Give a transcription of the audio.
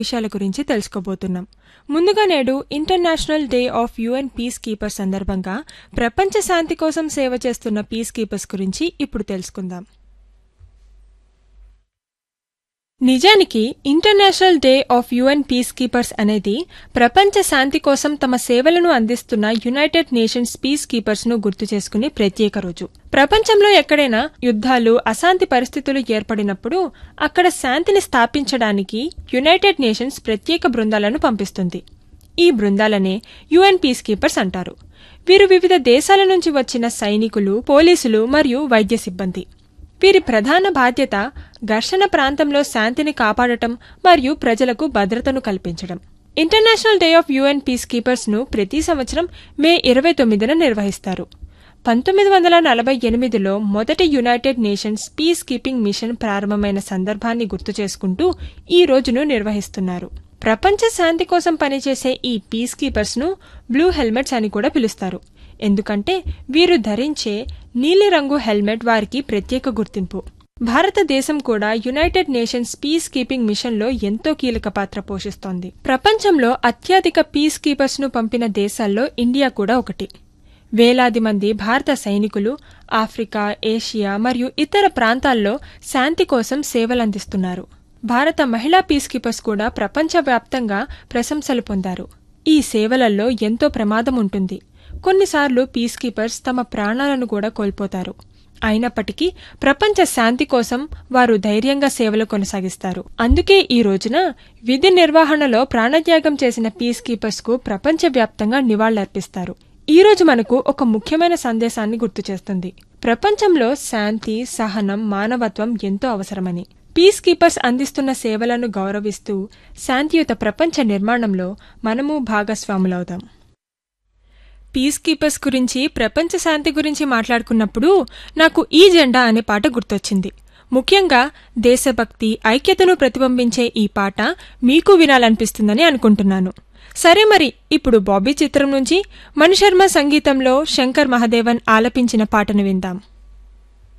విషయాల గురించి తెలుసుకోబోతున్నాం ముందుగా నేడు international day of UN piece peacekeepers సందర్భంగా ప్రపంచ శాంతి కోసం సేవ చేస్తున్న పీస్ కీపర్స్ గురించి ఇప్పుడు తెలుసుకుందాం నిజానికి international day of UN piece keepers అనేది ప్రపంచ శాంతి కోసం తమ సేవలను అందిస్తున్న యునైటెడ్ నేషన్స్ పీస్ కీపర్స్ ను గుర్తు చేసుకునే ప్రత్యేక రోజు ప్రపంచంలో ఎక్కడైనా యుద్ధాలు అశాంతి పరిస్థితులు ఏర్పడినప్పుడు అక్కడ శాంతిని స్థాపించడానికి యునైటెడ్ నేషన్స్ ప్రత్యేక బృందాలను పంపిస్తుంది ఈ బృందాలనే యుఎన్ పీస్ కీపర్స్ అంటారు వీరు వివిధ దేశాల నుంచి వచ్చిన సైనికులు పోలీసులు మరియు వైద్య సిబ్బంది వీరి ప్రధాన బాధ్యత ఘర్షణ ప్రాంతంలో శాంతిని కాపాడటం మరియు ప్రజలకు భద్రతను కల్పించడం international day of UN piece keepers ను ప్రతి సంవత్సరం మే ఇరవై తొమ్మిదిన నిర్వహిస్తారు పంతొమ్మిది వందల నలభై ఎనిమిదిలో మొదటి united nations peace keeping mission ప్రారంభమైన సందర్భాన్ని గుర్తు చేసుకుంటూ ఈ రోజును నిర్వహిస్తున్నారు ప్రపంచ శాంతి కోసం పనిచేసే ఈ పీస్ కీపర్స్ ను బ్లూ హెల్మెట్స్ అని కూడా పిలుస్తారు ఎందుకంటే వీరు ధరించే నీలిరంగు హెల్మెట్ వారికి ప్రత్యేక గుర్తింపు భారతదేశం కూడా యునైటెడ్ నేషన్స్ పీస్ కీపింగ్ మిషన్లో ఎంతో కీలక పాత్ర పోషిస్తోంది ప్రపంచంలో అత్యధిక పీస్ కీపర్స్ ను పంపిన దేశాల్లో ఇండియా కూడా ఒకటి వేలాది మంది భారత సైనికులు ఆఫ్రికా ఏషియా మరియు ఇతర ప్రాంతాల్లో శాంతి కోసం సేవలందిస్తున్నారు భారత మహిళా పీస్ కీపర్స్ కూడా ప్రపంచవ్యాప్తంగా ప్రశంసలు పొందారు ఈ సేవలలో ఎంతో ప్రమాదం ఉంటుంది కొన్నిసార్లు పీస్ కీపర్స్ తమ ప్రాణాలను కూడా కోల్పోతారు అయినప్పటికీ ప్రపంచ శాంతి కోసం వారు ధైర్యంగా సేవలు కొనసాగిస్తారు అందుకే ఈ రోజున విధి నిర్వహణలో ప్రాణత్యాగం చేసిన పీస్ కీపర్స్ కు ప్రపంచవ్యాప్తంగా నివాళులర్పిస్తారు ఈ రోజు మనకు ఒక ముఖ్యమైన సందేశాన్ని గుర్తు చేస్తుంది ప్రపంచంలో శాంతి సహనం మానవత్వం ఎంతో అవసరమని పీస్ కీపర్స్ అందిస్తున్న సేవలను గౌరవిస్తూ శాంతియుత ప్రపంచ నిర్మాణంలో మనము భాగస్వాములవుదాం పీస్ కీపర్స్ గురించి ప్రపంచ శాంతి గురించి మాట్లాడుకున్నప్పుడు నాకు ఈ జెండా అనే పాట గుర్తొచ్చింది ముఖ్యంగా దేశభక్తి ఐక్యతను ప్రతిబింబించే ఈ పాట మీకు వినాలనిపిస్తుందని అనుకుంటున్నాను సరే మరి ఇప్పుడు బాబీ చిత్రం నుంచి మణిశర్మ సంగీతంలో శంకర్ మహదేవన్ ఆలపించిన పాటను విందాం